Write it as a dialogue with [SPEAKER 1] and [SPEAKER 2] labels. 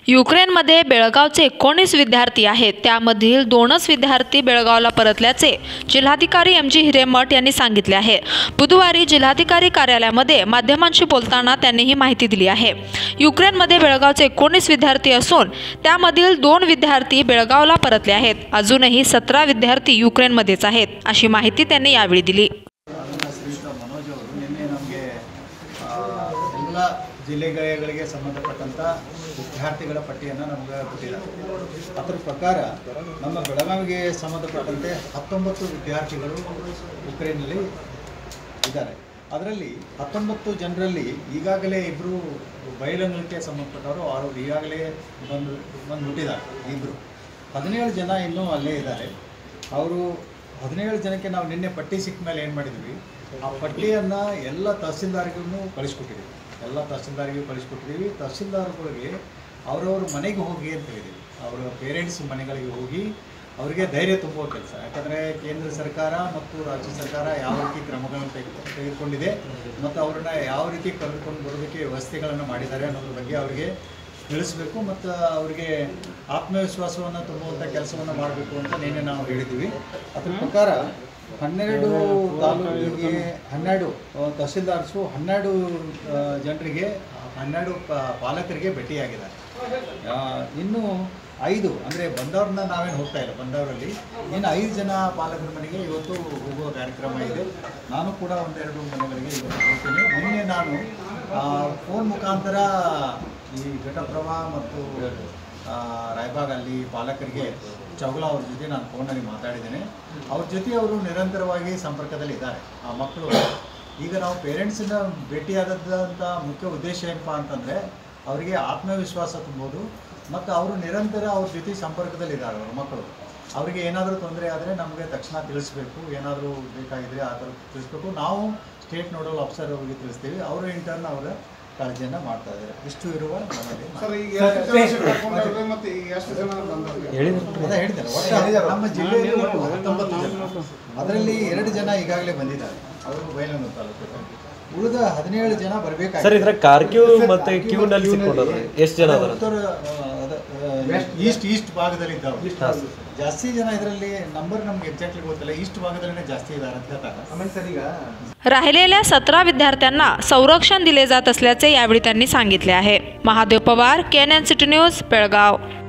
[SPEAKER 1] युक्रेनमध्ये बेळगावचे एकोणीस विद्यार्थी आहेत त्यामधील दोनच विद्यार्थी बेळगावला परतल्याचे जिल्हाधिकारी एम जी हिरेमठ यांनी सांगितले आहे बुधवारी जिल्हाधिकारी कार्यालयामध्ये माध्यमांशी बोलताना त्यांनी ही माहिती दिली आहे युक्रेनमध्ये बेळगावचे एकोणीस विद्यार्थी असून त्यामधील दोन विद्यार्थी बेळगावला परतले आहेत अजूनही सतरा विद्यार्थी युक्रेनमध्येच आहेत अशी माहिती त्यांनी यावेळी दिली
[SPEAKER 2] ನನ್ನ ಶ್ರೀಯುತ ಮನೋಜ್ ಅವರು ನಿನ್ನೆ ನಮಗೆ ಎಲ್ಲ ಜಿಲ್ಲೆಗಳಿಗೆ ಸಂಬಂಧಪಟ್ಟಂಥ ವಿದ್ಯಾರ್ಥಿಗಳ ಪಟ್ಟಿಯನ್ನು ನಮಗೆ ಕೊಟ್ಟಿದ್ದಾರೆ ಅದರ ಪ್ರಕಾರ ನಮ್ಮ ಬೆಳಗಾವಿಗೆ ಸಂಬಂಧಪಟ್ಟಂತೆ ಹತ್ತೊಂಬತ್ತು ವಿದ್ಯಾರ್ಥಿಗಳು ಉಕ್ರೇನಲ್ಲಿ ಇದ್ದಾರೆ ಅದರಲ್ಲಿ ಹತ್ತೊಂಬತ್ತು ಜನರಲ್ಲಿ ಈಗಾಗಲೇ ಇಬ್ಬರು ಬಯಲಂಗಲಕ್ಕೆ ಸಂಬಂಧಪಟ್ಟವರು ಅವರು ಈಗಾಗಲೇ ಬಂದು ಬಂದು ಹುಟ್ಟಿದ್ದಾರೆ ಇಬ್ಬರು ಹದಿನೇಳು ಜನ ಇನ್ನೂ ಅಲ್ಲೇ ಇದ್ದಾರೆ ಅವರು ಹದಿನೇಳು ಜನಕ್ಕೆ ನಾವು ನಿನ್ನೆ ಪಟ್ಟಿ ಸಿಕ್ಕ ಮೇಲೆ ಏನು ಮಾಡಿದ್ವಿ ಆ ಪಟ್ಟಿಯನ್ನು ಎಲ್ಲ ತಹಸೀಲ್ದಾರ್ಗೂ ಕಳಿಸ್ಕೊಟ್ಟಿದ್ದೀವಿ ಎಲ್ಲ ತಹಸೀಲ್ದಾರ್ಗೂ ಕಳಿಸ್ಕೊಟ್ಟಿದ್ದೀವಿ ತಹಸೀಲ್ದಾರ್ಗಳಿಗೆ ಅವರವ್ರ ಮನೆಗೆ ಹೋಗಿ ಅಂತ ಹೇಳಿದ್ದೀವಿ ಅವರ ಪೇರೆಂಟ್ಸ್ ಮನೆಗಳಿಗೆ ಹೋಗಿ ಅವರಿಗೆ ಧೈರ್ಯ ತುಂಬುವ ಕೆಲಸ ಯಾಕಂದರೆ ಕೇಂದ್ರ ಸರ್ಕಾರ ಮತ್ತು ರಾಜ್ಯ ಸರ್ಕಾರ ಯಾವ ರೀತಿ ಕ್ರಮಗಳನ್ನು ತೆಗೆ ತೆಗೆದುಕೊಂಡಿದೆ ಮತ್ತು ಅವ್ರನ್ನ ಯಾವ ರೀತಿ ಕರೆದುಕೊಂಡು ಬರೋದಕ್ಕೆ ವ್ಯವಸ್ಥೆಗಳನ್ನು ಮಾಡಿದ್ದಾರೆ ಅನ್ನೋದ್ರ ಬಗ್ಗೆ ಅವರಿಗೆ ತಿಳಿಸ್ಬೇಕು ಮತ್ತು ಅವರಿಗೆ ಆತ್ಮವಿಶ್ವಾಸವನ್ನು ತುಂಬುವಂಥ ಕೆಲಸವನ್ನು ಮಾಡಬೇಕು ಅಂತ ನಿನ್ನೆ ನಾವು ಹೇಳಿದ್ದೀವಿ ಅದ್ರ ಪ್ರಕಾರ ಹನ್ನೆರಡು ತಾಲೂಕಿಗೆ ಹನ್ನೆರಡು ಆ, ತಹಸೀಲ್ದಾರ್ಸು ಹನ್ನೆರಡು ಆ, ಜನರಿಗೆ ಹನ್ನೆರಡು ಪ- ಪಾಲಕರಿಗೆ ಭೇಟಿಯಾಗಿದ್ದಾರೆ ಆ, ಇನ್ನು ಐದು ಅಂದರೆ ಬಂದವ್ರನ್ನ ನಾವೇನು ಹೋಗ್ತಾ ಇಲ್ಲ ಬಂದವರಲ್ಲಿ ಇನ್ನು ಐದು ಜನ ಪಾಲಕರ ಮನೆಗೆ ಇವತ್ತು ಹೋಗುವ ಕಾರ್ಯಕ್ರಮ ಇದೆ ನಾನು ಕೂಡ ಒಂದೆರಡು ಮನೆಗಳಿಗೆ ಇವತ್ತು ಹೋಗ್ತೀನಿ ನಿನ್ನೆ ನಾನು ಫೋನ್ ಮುಖಾಂತರ ಈ ಘಟಪ್ರಭಾ ಮತ್ತು ಆ, ರಾಯಬಾಗ್ ಅಲ್ಲಿ ಪಾಲಕರಿಗೆ ಚೌಗಲ ಅವ್ರ ಜೊತೆ ನಾನು ಫೋನಲ್ಲಿ ಮಾತಾಡಿದ್ದೇನೆ ಅವ್ರ ಜೊತೆ ಅವರು ನಿರಂತರವಾಗಿ ಸಂಪರ್ಕದಲ್ಲಿ ಇದ್ದಾರೆ ಆ ಮಕ್ಕಳು ಈಗ ನಾವು ಪೇರೆಂಟ್ಸನ್ನ ಭೇಟಿಯಾದಂಥ ಮುಖ್ಯ ಉದ್ದೇಶ ಏನಪ್ಪ ಅಂತಂದರೆ ಅವರಿಗೆ ಆತ್ಮವಿಶ್ವಾಸ ತುಂಬೋದು ಮತ್ತು ಅವರು ನಿರಂತರ ಅವ್ರ ಜೊತೆ ಸಂಪರ್ಕದಲ್ಲಿದ್ದಾರೆ ಅವ್ರ ಮಕ್ಕಳು ಅವರಿಗೆ ಏನಾದರೂ ತೊಂದರೆ ಆದರೆ ನಮಗೆ ತಕ್ಷಣ ತಿಳಿಸ್ಬೇಕು ಏನಾದರೂ ಬೇಕಾಗಿದ್ರೆ ಆ ಥರ ತಿಳಿಸ್ಬೇಕು ನಾವು ಸ್ಟೇಟ್ ನೋಡಲ್ ಆಫೀಸರ್ ಅವರಿಗೆ ತಿಳಿಸ್ತೀವಿ ಅವರು ಇಂಟರ್ನ್ ಅವರ ಕಾಳಜಿಯನ್ನು ಮಾಡ್ತಾ ಇದ್ದಾರೆ ಇಷ್ಟು ಇರುವ ನಮ್ಮಲ್ಲಿ
[SPEAKER 3] ಸರ್ ಈಗ ಎಷ್ಟು ಜನ ಕರ್ಕೊಂಡವ್ರೆ ಮತ್ತೆ ಈಗ ಎಷ್ಟು ಜನ ಬಂದವ್ರೆ
[SPEAKER 2] ಅದೇ ಹೇಳಿದ್ದಾರೆ ಒಟ್ಟು ನಮ್ಮ ಜಿಲ್ಲೆಯಲ್ಲಿ ಒಟ್ಟು ಹತ್ತೊಂಬತ್ತು ಜನ ಅದರಲ್ಲಿ ಎರಡು ಜನ ಈಗಾಗಲೇ ಬಂದಿದ್ದಾರೆ ಅವರು ಬಯಲೂರು ತಾಲೂಕು ಉಳಿದ ಹದಿನೇಳು ಜನ ಬರಬೇಕಾಗಿದೆ
[SPEAKER 4] ಸರ್ ಇದ್ರ ಕಾರ್ಕ್ಯೂ ಮತ್ತೆ ಕ್ಯೂ ನಲ್ಲಿ ಸಿಕ್ಕೊಂಡ್ರೆ ಎಷ್ಟು ಜನ ಅದಾರ
[SPEAKER 2] ಉತ್ತರ ಈಸ್ಟ್ ಈಸ್ಟ್ ಭಾಗದಲ್ಲಿ ಇದ್ದಾವೆ ಜಾಸ್ತಿ ಜನ ಇದರಲ್ಲಿ ನಂಬರ್ ನಮ್ಗೆ ಎಕ್ಸಾಕ್ಟ್ಲಿ ಗೊತ್ತಿಲ್ಲ ಈಸ್ಟ್ ಭಾಗದಲ್ಲೇ ಜಾಸ್ತಿ ಇದ್ದಾರೆ ಅಂತ ಹೇಳ್ತಾರೆ
[SPEAKER 3] ಆಮೇಲೆ ಸರ್ ಈಗ
[SPEAKER 1] राहिलेल्या सतरा विद्यार्थ्यांना संरक्षण दिले जात असल्याचे यावेळी त्यांनी सांगितले आहे Mahadev Pawar K N N city news Belgaum